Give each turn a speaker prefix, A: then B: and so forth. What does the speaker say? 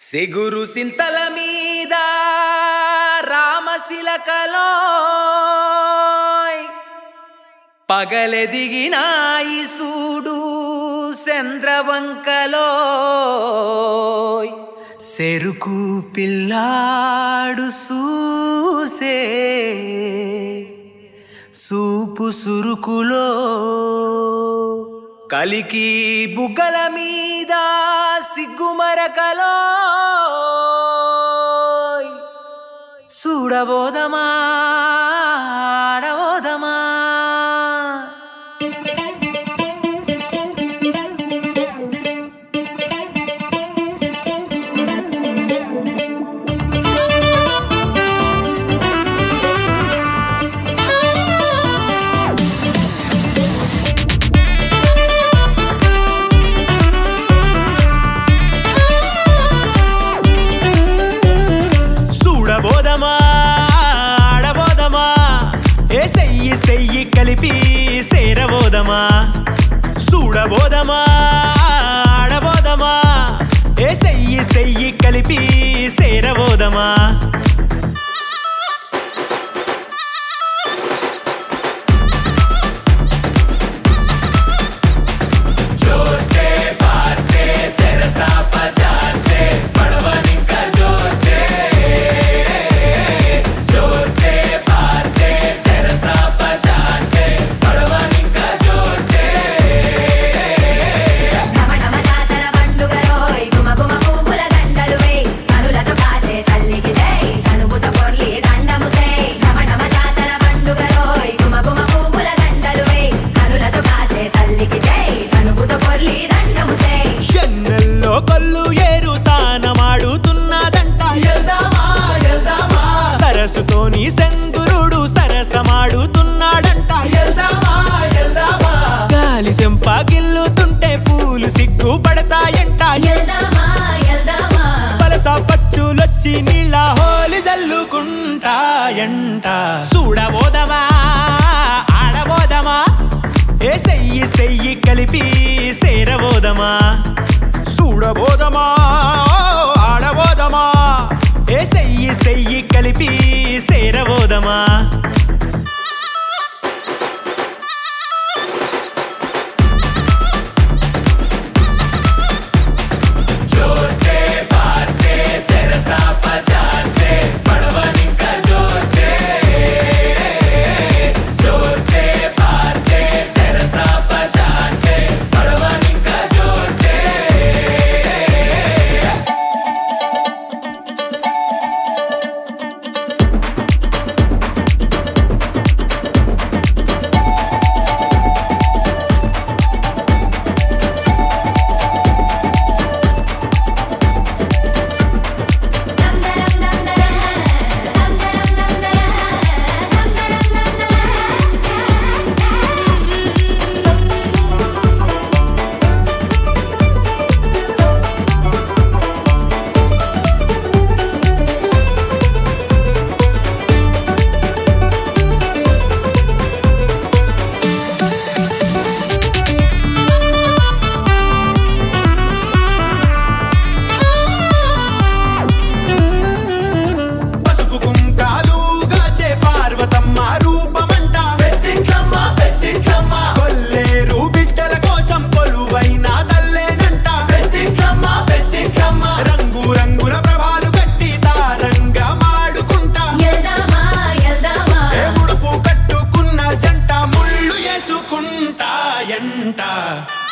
A: సెగురు సింతల మీద రామశిలకలో పగలెదిగినాయి సూడు చంద్రవంకలో సెరుకు పిల్లాడు సూసే సూపు సురుకులో కలికి బుగ్గల మీద సిగ్గుమరకలో చూడబోదమా ఆడబోదమా చూడబోదమా ఆడబోదమా ఏ సెయ్యి సెయ్యి కలిపి సేరబోదమా చూడబోదమా ఆడబోదమా ఏ సెయ్యి సెయ్యి కలిపి సేరబోదమా
B: ఢమ ఢమ జాతర పండుగలోయ్ గుమ గుమ పువ్వుల దండలు వేయ్ కనులతో కాచే తల్లికి జై కనుముత పొర్లి దండము సేయ్ ఢమ ఢమ జాతర పండుగలోయ్ గుమ గుమ పువ్వుల దండలు వేయ్ కనులతో కాచే తల్లికి జై కనుముత పొర్లి దండము సేయ్
A: చెన్నెల్లో కొల్లు ఏరు తానమాడుతున్నదంట ఎల్దామా ఎల్దామా సరస్సుతోని సెంగురుడు సరసమాడుతున్నాడంట ఎల్దామా ఎల్దామా గాలి సెంప గిల్లుతుంటే పూలు సిగ్గు పడతాయంట
B: ఎల్దామా ఎల్దామా
A: పలస పచ్చులొచ్చి నీళ్ళ హోలి జల్లుకుంటాయంట చూడబోదమా ఆడబోదమా ఏ సెయ్యి సెయ్యి కలిపి సేరబోదమా చూడబోదమా ఆడబోదమా ఏ సెయ్యి సెయ్యి కలిపి సేరబోదమా
B: దందరం దందరం దందరం దందరం దందరం
A: పసుపు కుంకాలు గాచే పార్వతమ్మ రూపమంట పెద్దింట్లమ్మ పెద్దింట్లమ్మ కొల్లేరు బిడ్డల కోసం కొలువైన తల్లేనంట పెద్దింట్లమ్మ పెద్దింట్లమ్మ రంగు రంగుల ప్రభాలు కట్టి తారంగా మాడుకుంటా
B: ఎల్దామా ఎల్దామా
A: ఏ ఉడుపు కట్టుకున్న జంట ముళ్ళు వేసుకుంటాయంట